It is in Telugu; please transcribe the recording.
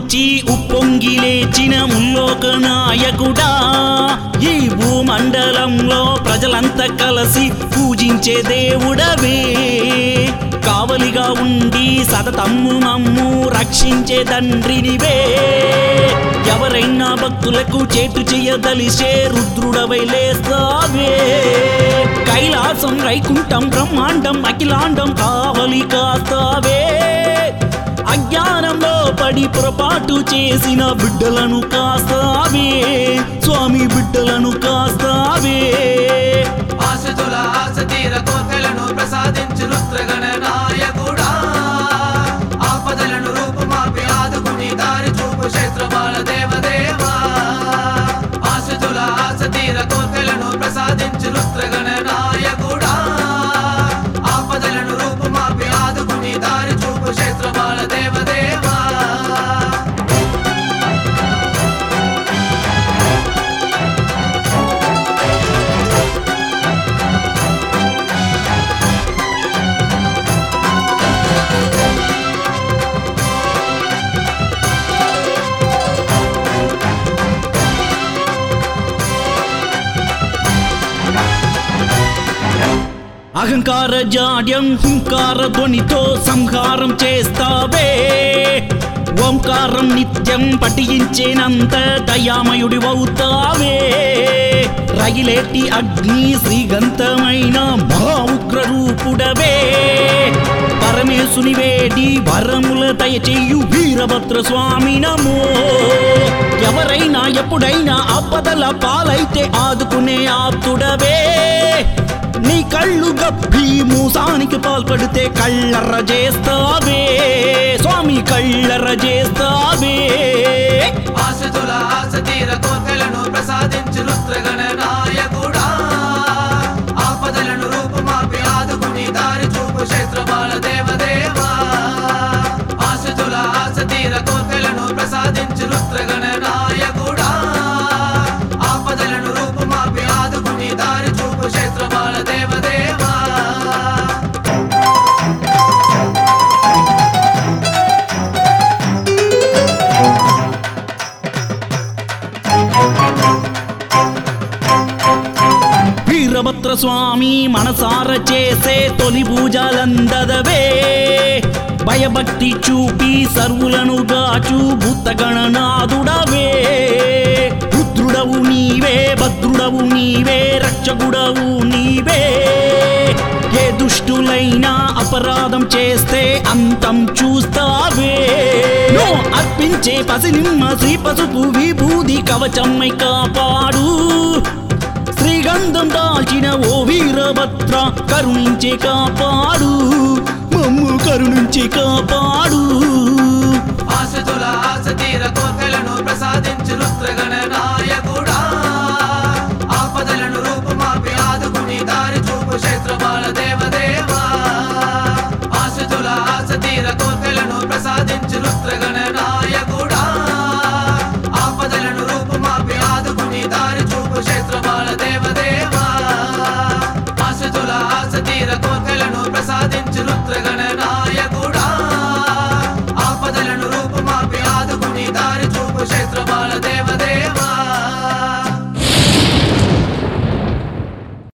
నుంచి ఉప్పొంగి లేచిన ముల్లోక నాయకుడా ఈ భూమండలంలో ప్రజలంతా కలిసి పూజించే దేవుడవే కావలిగా ఉండి సతతమ్ము మమ్ము రక్షించే తండ్రినివే ఎవరైనా భక్తులకు చేటు చేయదలిసే రుద్రుడవై లేస్తావే కైలాసం వైకుంఠం బ్రహ్మాండం అఖిలాండం కావలి కాస్తావే అజ్ఞానంలో పడి పొరపాటు చేసిన బిడ్డలను కాస్తావే స్వామి బిడ్డలను కాస్తావే ఆశతుల ఆశ తీర కోర్కెలను ప్రసాదించు రుద్రగణ నాయకుడా ఆపదలను రూపుమాపి ఆదుకుని దారి చూపు క్షేత్రపాల దేవదేవా ఆశతుల ఆశ తీర కోర్కెలను ప్రసాదించు రుద్రగణ నాయకుడా ఆపదలను రూపుమాపి ఆదుకుని దారి చూపు క్షేత్రపాల దేవదేవా అహంకార జాడ్యం హుంకార ధ్వనితో సంహారం చేస్తావే ఓంకారం నిత్యం పఠించేనంత దయామయుడి అవుతావే రగిలేటి అగ్ని శ్రీగంతమైన మహా ఉగ్ర రూపుడవే పరమేశుని వేడి వరముల దయచేయు వీరభద్ర స్వామి నమో ఎవరైనా ఎప్పుడైనా ఆపదల పాలైతే ఆదుకునే ఆప్తుడవే నీ కళ్ళు గప్పి మూసానికి పాల్పడితే కళ్ళర్ర చేస్తావే స్వామి కళ్ళర్ర చేస్తావే ఆశతుల ఆశ తీర కోర్కెలను ప్రసాదించు రుద్రగణ నాయకుడా ఆపదలను రూపుమాపి ఆదుకుని దారి చూపు క్షేత్రపాల దేవదేవా ఆశతుల ఆశ తీర కోర్కెలను ప్రసాదించు రుద్రగణ నాయకుడా ఆపదలను రూపుమాపి ఆదుకుని దారి చూపు క్షేత్రపాల దేవదేవా వీరభద్ర స్వామి మనసార చేసే తొలి పూజలందదవే భయభక్తి చూపి సర్వులను గాచు భూతగణనాథుడవే రుద్రుడవు నీవే భద్రుడవు నీవే రక్షకుడవు నీవే ఏ దుష్టులైనా అపరాధం చేస్తే అంతం చూస్తావే నో అర్పించే పసినిమ్మ శ్రీ పసుపు విభూది కవచమ్మై కాపాడు శ్రీగంధం దాల్చిన ఓ వీరభద్ర కరుణించి కాపాడు మమ్ము కరుణించి కాపాడు ఆశతుల ఆశ తీర కోర్కెలను ప్రసాదించు రుద్రగణ నాయకుడా ఆపదలను రూపుమాపి ఆదుకుని దారి చూపు క్షేత్రపాల దేవదేవా ఆశతుల ఆశ తీర కోర్కెలను ప్రసాదించు రుద్రగణ నాయకుడా ఆపదలను రూపుమాపి ఆదుకుని దారి చూపు క్షేత్రపాల దేవదేవా ఆశతుల ఆశ తీర కోర్కెలను ప్రసాదించు రుద్రగణ నాయకుడా ఆపదలను రూపుమాపి ఆదుకుని దారి చూపు క్షేత్ర